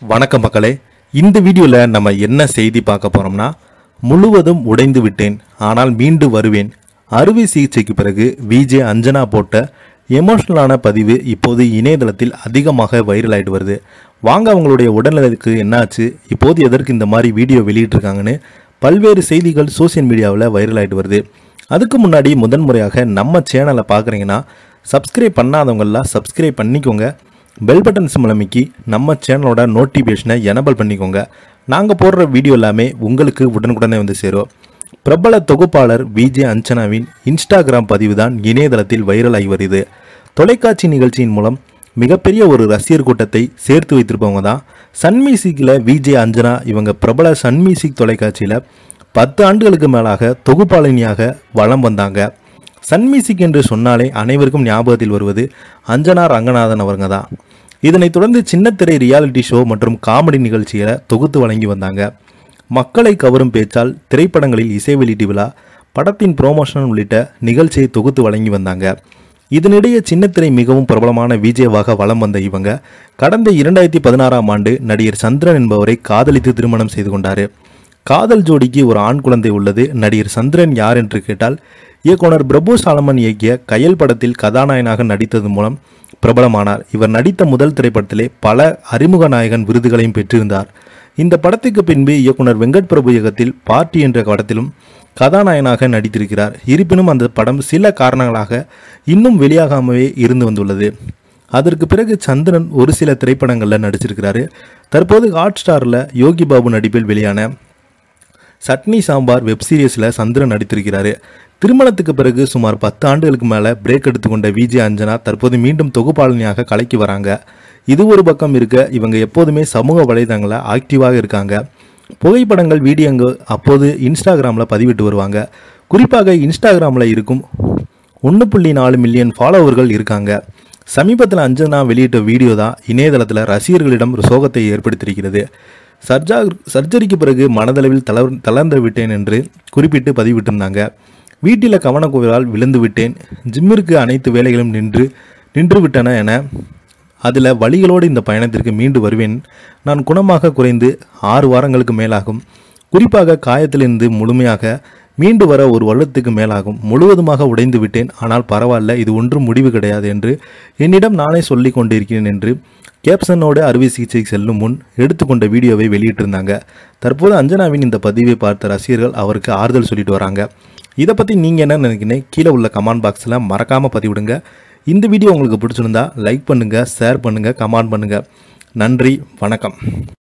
வணக்கம் மக்களே இந்த வீடியோவில் நம்ம என்ன செய்தி பார்க்க போறோம்னா முழுவதும் உடைந்து விட்டேன் ஆனால் மீண்டு வருவேன் அறுவை சிகிச்சைக்கு பிறகு விஜே அஞ்சனா போட்ட எமோஷனலான பதிவு இப்போது இணையதளத்தில் அதிகமாக வைரல் ஆயிட்டு வருது வாங்க அவங்களுடைய உடல்நலத்துக்கு என்னாச்சு இப்போது எதற்கு இந்த மாதிரி வீடியோ வெளியிட்டிருக்காங்கன்னு பல்வேறு செய்திகள் சோஷியல் மீடியாவில் வைரல் ஆயிட்டு வருது அதுக்கு முன்னாடி முதன்முறையாக நம்ம சேனலை பார்க்குறீங்கன்னா சப்ஸ்கிரைப் பண்ணாதவங்கெல்லாம் சப்ஸ்கிரைப் பண்ணிக்கோங்க பெல் பட்டன் சிம்பிள் அமைக்கி நம்ம சேனலோட நோட்டிஃபிகேஷனை எனபிள் பண்ணிக்கோங்க நாங்கள் போடுற வீடியோ எல்லாமே உங்களுக்கு உடனுக்குடனே வந்து சேரும் பிரபல தொகுப்பாளர் விஜே அஞ்சனாவின் இன்ஸ்டாகிராம் பதிவு தான் இணையதளத்தில் வைரல் ஆகி வருது தொலைக்காட்சி நிகழ்ச்சியின் மூலம் மிகப்பெரிய ஒரு ரசிகர் கூட்டத்தை சேர்த்து வைத்திருப்பவங்க தான் சன் மியூசிக்கில் விஜே அஞ்சனா இவங்க பிரபல சன் மியூசிக் தொலைக்காட்சியில் பத்து ஆண்டுகளுக்கு மேலாக தொகுப்பாளினியாக வலம் வந்தாங்க சன் மியூசிக் என்று சொன்னாலே அனைவருக்கும் ஞாபகத்தில் வருவது அஞ்சனா ரங்கநாதன் அவருங்க தான் இதனைத் தொடர்ந்து சின்னத்திரை ரியாலிட்டி ஷோ மற்றும் காமெடி நிகழ்ச்சிகளை தொகுத்து வழங்கி வந்தாங்க மக்களை கவரும் பேச்சால் திரைப்படங்களில் இசை வெளியீட்டு விழா படத்தின் ப்ரோமோஷன் உள்ளிட்ட நிகழ்ச்சியை தொகுத்து வழங்கி வந்தாங்க இதனிடையே சின்னத்திரை மிகவும் பிரபலமான விஜயவாக வலம் வந்த இவங்க கடந்த இரண்டாயிரத்தி பதினாறாம் ஆண்டு நடிகர் சந்திரன் என்பவரை காதலித்து திருமணம் செய்து கொண்டார் காதல் ஜோடிக்கு ஒரு ஆண் குழந்தை உள்ளது நடிகர் சந்திரன் யார் என்று கேட்டால் இயக்குனர் பிரபு சாலமன் இயக்கிய கயல் படத்தில் கதாநாயகனாக நடித்தது மூலம் பிரபலமானார் இவர் நடித்த முதல் திரைப்படத்திலே பல அறிமுக நாயகன் விருதுகளையும் பெற்றிருந்தார் இந்த படத்துக்கு பின்பு இயக்குனர் வெங்கட் பிரபு இயக்கத்தில் பார்ட்டி என்ற படத்திலும் கதாநாயகனாக நடித்திருக்கிறார் இருப்பினும் அந்த படம் சில காரணங்களாக இன்னும் வெளியாகாமவே இருந்து வந்துள்ளது அதற்கு பிறகு சந்திரன் ஒரு சில திரைப்படங்களில் நடிச்சிருக்கிறாரு தற்போது ஹாட் ஸ்டாரில் யோகி பாபு நடிப்பில் வெளியான சட்னி சாம்பார் வெப் சீரிஸில் சந்திரன் நடித்திருக்கிறாரு திருமணத்துக்கு பிறகு சுமார் பத்து ஆண்டுகளுக்கு மேலே பிரேக் எடுத்துக்கொண்ட விஜய் அஞ்சனா தற்போது மீண்டும் தொகுப்பாளினியாக கலைக்கு வராங்க இது ஒரு பக்கம் இருக்க இவங்க எப்போதுமே சமூக வலைதளங்களில் ஆக்டிவாக இருக்காங்க புகைப்படங்கள் வீடியோங்கள் அப்போது இன்ஸ்டாகிராமில் பதிவிட்டு வருவாங்க குறிப்பாக இன்ஸ்டாகிராமில் இருக்கும் ஒன்று புள்ளி நாலு மில்லியன் ஃபாலோவர்கள் இருக்காங்க சமீபத்தில் அஞ்சனா வெளியிட்ட வீடியோ தான் இணையதளத்தில் ரசிகர்களிடம் ஒரு சோகத்தை ஏற்படுத்தியிருக்கிறது சர்ஜா சர்ஜரிக்கு பிறகு மனதளவில் தளர் தளர்ந்து விட்டேன் என்று குறிப்பிட்டு பதிவிட்டிருந்தாங்க வீட்டில் கவனக்குறைவால் விழுந்து விட்டேன் ஜிம்மிற்கு அனைத்து வேலைகளும் நின்று நின்று விட்டன என அதில் வழிகளோடு இந்த பயணத்திற்கு மீண்டு வருவேன் நான் குணமாக குறைந்து ஆறு வாரங்களுக்கு மேலாகும் குறிப்பாக காயத்திலிருந்து முழுமையாக மீண்டு வர ஒரு வருடத்துக்கு மேலாகும் முழுவதுமாக உடைந்து விட்டேன் ஆனால் பரவாயில்ல இது ஒன்றும் முடிவு கிடையாது என்று என்னிடம் நானே சொல்லிக் கொண்டிருக்கிறேன் என்று கேப்சனோடு அறுவை சிகிச்சை செல்லும் முன் எடுத்துக்கொண்ட வீடியோவை வெளியிட்டிருந்தாங்க தற்போது அஞ்சனாவின் இந்த பதிவை பார்த்த ரசிகர்கள் அவருக்கு ஆறுதல் சொல்லிட்டு வராங்க இதை பற்றி நீங்கள் என்ன நினைக்கிறீங்க கீழே உள்ள கமெண்ட் பாக்ஸில் மறக்காமல் பதிவிடுங்க இந்த வீடியோ உங்களுக்கு பிடிச்சிருந்தா லைக் பண்ணுங்கள் ஷேர் பண்ணுங்கள் கமெண்ட் பண்ணுங்கள் நன்றி வணக்கம்